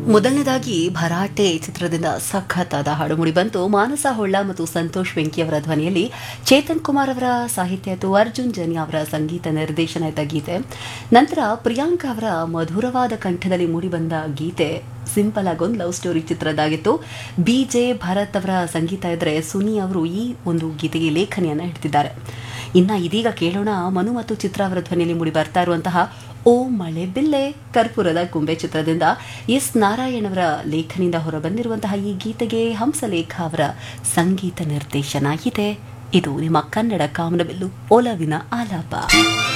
ಮೊದಲನೇದಾಗಿ ಭರಾಟೆ ಚಿತ್ರದಿಂದ ಸಖತ್ತಾದ ಹಾಡು ಮೂಡಿಬಂತು ಮಾನಸ ಹೊಳ್ಳ ಮತ್ತು ಸಂತೋಷ್ ವೆಂಕಿ ಅವರ ಧ್ವನಿಯಲ್ಲಿ ಚೇತನ್ ಕುಮಾರ್ ಅವರ ಸಾಹಿತ್ಯ ಮತ್ತು ಅರ್ಜುನ್ ಜನಿ ಅವರ ಸಂಗೀತ ನಿರ್ದೇಶನ ಇದ್ದ ಗೀತೆ ನಂತರ ಪ್ರಿಯಾಂಕಾ ಅವರ ಮಧುರವಾದ ಕಂಠದಲ್ಲಿ ಮೂಡಿಬಂದ ಗೀತೆ ಸಿಂಪಲ್ ಆಗಿ ಒಂದು ಲವ್ ಸ್ಟೋರಿ ಚಿತ್ರದಾಗಿತ್ತು ಬಿ ಜೆ ಭರತ್ ಅವರ ಸಂಗೀತ ಇದ್ರೆ ಸುನಿ ಅವರು ಈ ಒಂದು ಗೀತೆಗೆ ಲೇಖನಿಯನ್ನ ಹಿಡಿದಿದ್ದಾರೆ ಇನ್ನ ಇದೀಗ ಕೇಳೋಣ ಮನು ಮತ್ತು ಚಿತ್ರ ಅವರ ಧ್ವನಿಯಲ್ಲಿ ಮೂಡಿ ಬರ್ತಾ ಇರುವಂತಹ ಓ ಮಳೆ ಬಿಲ್ಲೆ ಕರ್ಪೂರದ ಕುಂಬೆ ಚಿತ್ರದಿಂದ ಎಸ್ ನಾರಾಯಣ್ ಅವರ ಲೇಖನಿಂದ ಹೊರಬಂದಿರುವಂತಹ ಈ ಗೀತೆಗೆ ಹಂಸಲೇಖ ಅವರ ಸಂಗೀತ ನಿರ್ದೇಶನ ಇದೆ ಇದು ನಿಮ್ಮ ಕನ್ನಡ ಕಾಮನಬಿಲ್ಲು ಒಲವಿನ ಆಲಾಪ